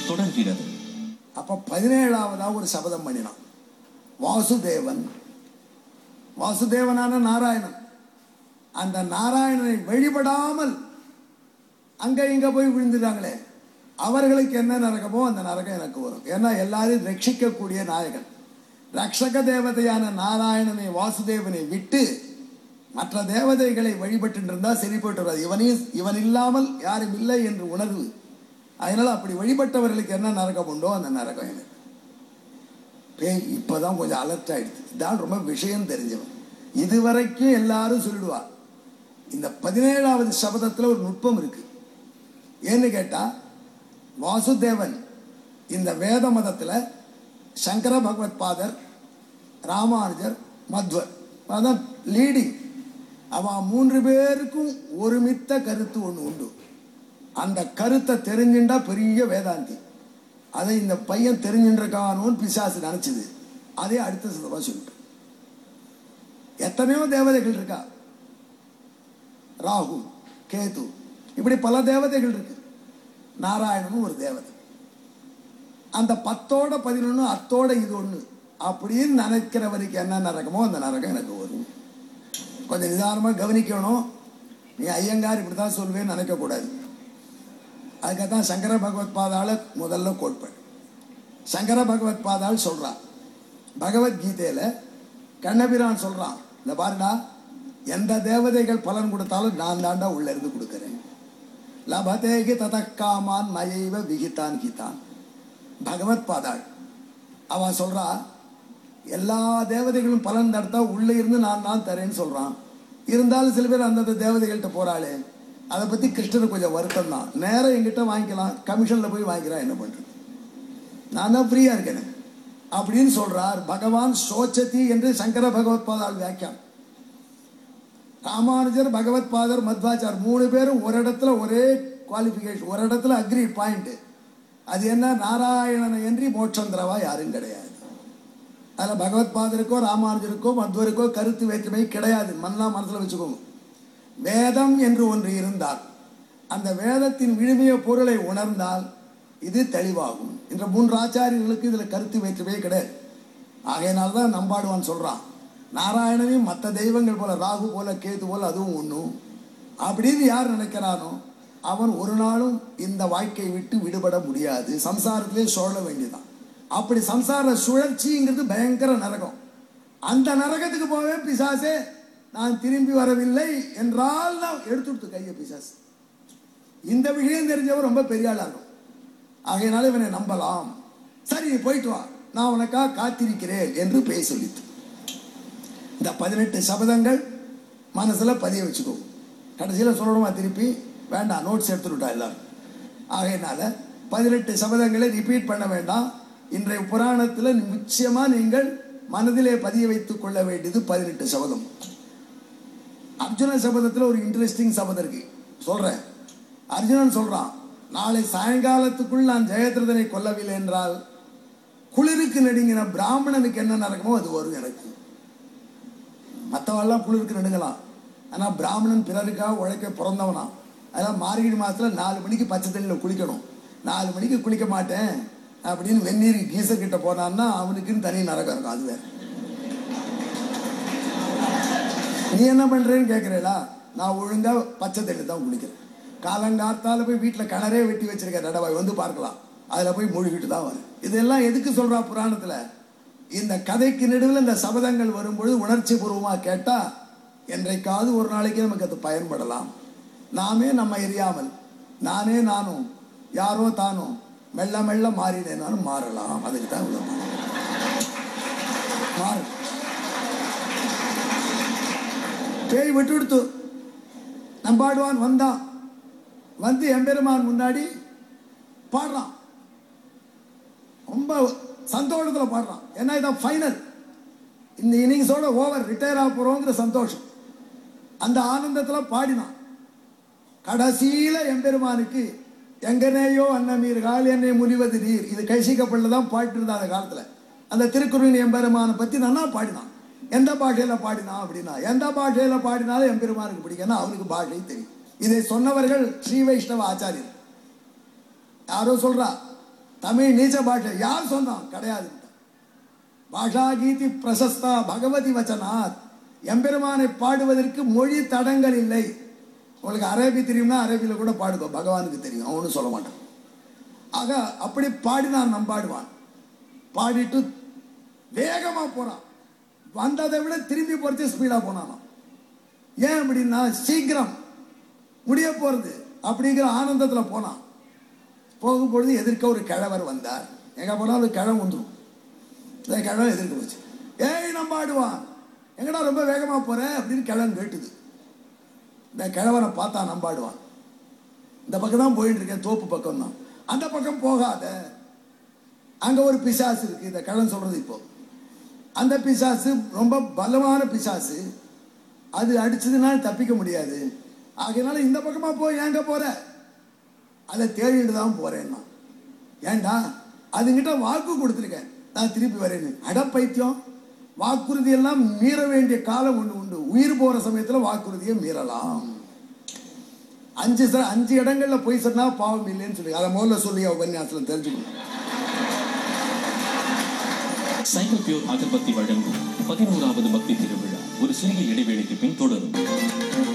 தொடர்கிறது அப்ப பதினேழாவதா ஒரு சபதம் பண்ணினான் வாசுதேவன் வாசுதேவனான நாராயணன் அந்த நாராயணனை வழிபடாமல் அங்க இங்க போய் விழுந்துட்டாங்களே அவர்களுக்கு என்ன நரகமோ அந்த நரகம் எனக்கு வரும் ஏன்னா எல்லாரையும் ரட்சிக்கக்கூடிய நாயகன் ரக்ஷக தேவதையான நாராயணனை வாசுதேவனை விட்டு மற்ற தேவதைகளை வழிபட்டு இருந்தா சரி போயிட்டு வராது இவனையும் இவன் இல்லாமல் யாரும் இல்லை என்று உணர்வு அதனால அப்படி வழிபட்டவர்களுக்கு என்ன நரகம் உண்டோ அந்த நரகம் எனக்கு பேய் இப்பதான் கொஞ்சம் அலர்ட் ஆயிடுச்சு இதான் ரொம்ப விஷயம் தெரிஞ்சவன் இதுவரைக்கும் எல்லாரும் சொல்லிடுவா இந்த பதினேழாவது சபதத்துல ஒரு நுட்பம் இருக்கு ஏன்னு கேட்டா வாசுதேவன் இந்த வேத மதத்துல சங்கர பகவத் பாதர் ராமானுஜர் மத்வர் அதான் லீடிங் அவன் மூன்று பேருக்கும் ஒருமித்த கருத்து ஒன்று உண்டு அந்த கருத்தை தெரிஞ்சுண்டா பெரிய வேதாந்தி அதை இந்த பையன் தெரிஞ்சுருக்கானோன்னு பிசாசு நினைச்சது அதே அடுத்த சதவா சொல்லிட்டு எத்தனையோ தேவதைகள் இருக்கா ராகு கேது இப்படி பல தேவதைகள் இருக்கு நாராயணனும் ஒரு தேவதை அந்த பத்தோட பதினொன்று அத்தோட இது ஒன்று அப்படின்னு நினைக்கிறவருக்கு என்ன நரகமோ அந்த நரகம் எனக்கு வரும் கொஞ்சம் நிதானமாக கவனிக்கணும் நீ ஐயங்கார் இப்படி தான் சொல்வேன்னு நினைக்கக்கூடாது அதுக்காக தான் சங்கர பகவத் பாதாள முதல்ல கோட்பேன் சங்கர பகவத் பாதாள் சொல்றான் பகவத்கீதையில கண்ணபிரான் சொல்றான் இந்த பாருடா எந்த தேவதைகள் பலன் கொடுத்தாலும் நான் தாண்டா உள்ள இருந்து கொடுக்கிறேன் லபதேகி ததக்காமான் மயைவ விகிதான் கீதான் பகவத் பாதாள் அவன் சொல்றா எல்லா தேவதைகளும் பலன் தடுத்தா உள்ள இருந்து நான் தான் தரேன்னு சொல்றான் இருந்தாலும் சில பேர் அந்தந்த தேவதைகள்கிட்ட போறாளே அதை பத்தி கிருஷ்ணனுக்கு கொஞ்சம் வருத்தம் தான் நேரம் எங்கிட்ட வாங்கிக்கலாம் கமிஷன்ல போய் வாங்கிக்கிறான் என்ன பண்றது நான் தான் ஃப்ரீயா இருக்கேன் அப்படின்னு சொல்றார் பகவான் சோச்சதி என்று சங்கர பகவத் பாதாள் வியாக்கியம் ராமானுஜர் பகவத் பாதர் மத்வாச்சார் மூணு பேரும் ஒரு இடத்துல ஒரே குவாலிஃபிகேஷன் ஒரு இடத்துல அக்ரி பாயிண்ட் அது என்ன நாராயணனை என்று மோட்சந்திரவா யாரும் கிடையாது அதில் பகவத் பாதருக்கோ ராமானுஜருக்கோ மத்வருக்கோ கருத்து வேற்றுமை கிடையாது மன்னா மனசில் வச்சுக்கோங்க வேதம் என்று ஒன்று இருந்தால் அந்த வேதத்தின் விழுமிய பொருளை உணர்ந்தால் இது தெளிவாகும் என்ற மூன்று ஆச்சாரியர்களுக்கு இதில் கருத்து வேற்றுமையே கிடையாது ஆகையினால தான் நம்பாடுவான் சொல்கிறான் நாராயணனையும் மற்ற தெய்வங்கள் போல ராகு போல கேது போல அதுவும் ஒன்றும் அப்படின்னு யார் நினைக்கிறானோ அவன் ஒரு நாளும் இந்த வாழ்க்கையை விட்டு விடுபட முடியாது சம்சாரத்திலே சுழல வேண்டியதான் அப்படி சம்சார சுழற்சிங்கிறது பயங்கர நரகம் அந்த நரகத்துக்கு போவே பிசாசே நான் திரும்பி வரவில்லை என்றால் நான் எடுத்துடுத்து கையை பிசாசு இந்த விஷயம் தெரிஞ்சவன் ரொம்ப பெரிய ஆளா இருக்கும் ஆகையினால இவனை நம்பலாம் சரி நீ போயிட்டு வா நான் உனக்காக காத்திருக்கிறேன் என்று பேய் சொல்லித்து இந்த பதினெட்டு சபதங்கள் மனசுல பதிய வச்சுக்கோ கடைசியில் சொல்லணுமா திருப்பி வேண்டாம் நோட்ஸ் எடுத்துட்டா எல்லாரும் ஆகையினால பதினெட்டு சபதங்களை ரிப்பீட் பண்ண வேண்டாம் இன்றைய புராணத்தில் நிச்சயமா நீங்கள் மனதிலே பதிய வைத்துக் கொள்ள வேண்டியது பதினெட்டு சபதம் அர்ஜுன சபதத்தில் ஒரு இன்ட்ரெஸ்டிங் சபதம் இருக்கு சொல்றேன் அர்ஜுனன் சொல்றான் நாளை சாயங்காலத்துக்குள் நான் ஜெயத்ரதனை கொல்லவில்லை என்றால் குளிருக்கு நடுங்கின பிராமணனுக்கு என்ன நடக்குமோ அது வரும் எனக்கு மற்றவெல்லாம் குளிருக்கு நடுங்கலாம் ஆனால் பிராமணன் பிறருக்காக உழைக்க பிறந்தவனா அதெல்லாம் மார்கழி மாதத்தில் நாலு மணிக்கு பச்சை தண்ணியில் குளிக்கணும் நாலு மணிக்கு குளிக்க மாட்டேன் அப்படின்னு வெந்நீர் கீசர் கிட்ட போனான்னா அவனுக்குன்னு தனி நரகம் இருக்கும் அது வேற நீ என்ன பண்றேன்னு கேட்குறேடா நான் ஒழுங்கா பச்சை தண்ணி தான் குளிக்கிறேன் காலங்காத்தால போய் வீட்டில் கிணறே வெட்டி வச்சிருக்க நடவாய் வந்து பார்க்கலாம் அதில் போய் மூழ்கிட்டு தான் வரும் இதெல்லாம் எதுக்கு சொல்றா புராணத்தில் இந்த கதைக்கு நடுவில் இந்த சபதங்கள் வரும்பொழுது உணர்ச்சி பூர்வமாக கேட்டால் என்றைக்காவது ஒரு நாளைக்கு நமக்கு அது பயன்படலாம் நாமே நம்ம எரியாமல் நானே நானும் யாரோ தானும் மெல்ல மெல்ல மாறினேனாலும் மாறலாம் அதுக்கு தான் இவ்வளோ மாறு பேய் விட்டு விடுத்து நம்பாடுவான் வந்தான் வந்து எம்பெருமான் முன்னாடி பாடுறான் ரொம்ப சந்தோஷத்தில் பாடுறான் ஏன்னா இதான் ஃபைனல் இந்த இன்னிங்ஸோட ஓவர் ரிட்டையர் ஆக போகிறோங்கிற சந்தோஷம் அந்த ஆனந்தத்தில் பாடினான் கடைசியில் எம்பெருமானுக்கு எங்கனேயோ அன்னமீர்கள் என்னை முனிவது நீர் இது கைசிக்கப்படல தான் பாட்டு இருந்தா அந்த காலத்தில் அந்த திருக்குறளின் எம்பெருமானை பற்றி நல்லா பாடினான் எந்த பாஷையில் பாடினான் அப்படின்னா எந்த பாஷையில் பாடினாலும் எம்பெருமானுக்கு பிடிக்கும்னா அவனுக்கு பாஷை தெரியும் இதை சொன்னவர்கள் ஸ்ரீ வைஷ்ணவ ஆச்சாரியர் யாரோ சொல்றா தமிழ் நீச்ச பாஷை யார் சொன்னான் கிடையாது பாஷா கீதி பிரசஸ்தா பகவதி வச்சனாத் எம்பெருமானை பாடுவதற்கு மொழி தடங்கள் இல்லை உங்களுக்கு அரபி தெரியும்னா அரபியில் கூட பாடுதோ பகவானுக்கு தெரியும் அவனும் சொல்ல மாட்டான் ஆக அப்படி பாடினான் நம்பாடுவான் பாடிட்டு வேகமா போறான் வந்ததை விட திரும்பி போறது ஸ்பீடா போனானாம் ஏன் அப்படின்னா சீக்கிரம் முடிய போறது அப்படிங்கிற ஆனந்தத்துல போனான் போகும்பொழுது எதிர்க்க ஒரு கிழவர் வந்தார் எங்க போனாலும் கிழம் வந்துடும் இந்த கிழவன் எதிர்க்க போச்சு ஏய் நம்ம ஆடுவான் எங்கடா ரொம்ப வேகமா போற அப்படின்னு கிழவன் கேட்டுது இந்த கிழவனை பார்த்தா நம்பாடுவான் இந்த பக்கம் தான் போயிட்டு இருக்கேன் தோப்பு பக்கம் தான் அந்த பக்கம் போகாத அங்க ஒரு பிசாசு இருக்கு இந்த கிழவன் சொல்றது இப்போ அந்த பிசாசு ரொம்ப பலமான பிசாசு அது அடிச்சதுனால தப்பிக்க முடியாது ஆகையினால இந்த பக்கமா போய் ஏங்க போற அதை தேடிட்டு தான் போறேன்னா ஏண்டா அதுங்கிட்ட வாக்கு கொடுத்துருக்கேன் நான் திருப்பி வரேன்னு அட பைத்தியம் வாக்குறுதி எல்லாம் மீற வேண்டிய காலம் ஒன்று உண்டு உயிர் போற சமயத்துல வாக்குறுதியை மீறலாம் அஞ்சு ச- அஞ்சு இடங்கள்ல போய் சொன்னா பாவம் இல்லைன்னு சொல்லி அதை முதல்ல சொல்லி உபன்யாசத்துல தெரிஞ்சுக்கணும் சைக்கிள் பியூர் அகர்பத்தி வழங்கும் பதினோராவது பக்தி திருவிழா ஒரு சிறிய இடைவேளைக்கு பின் தொடரும்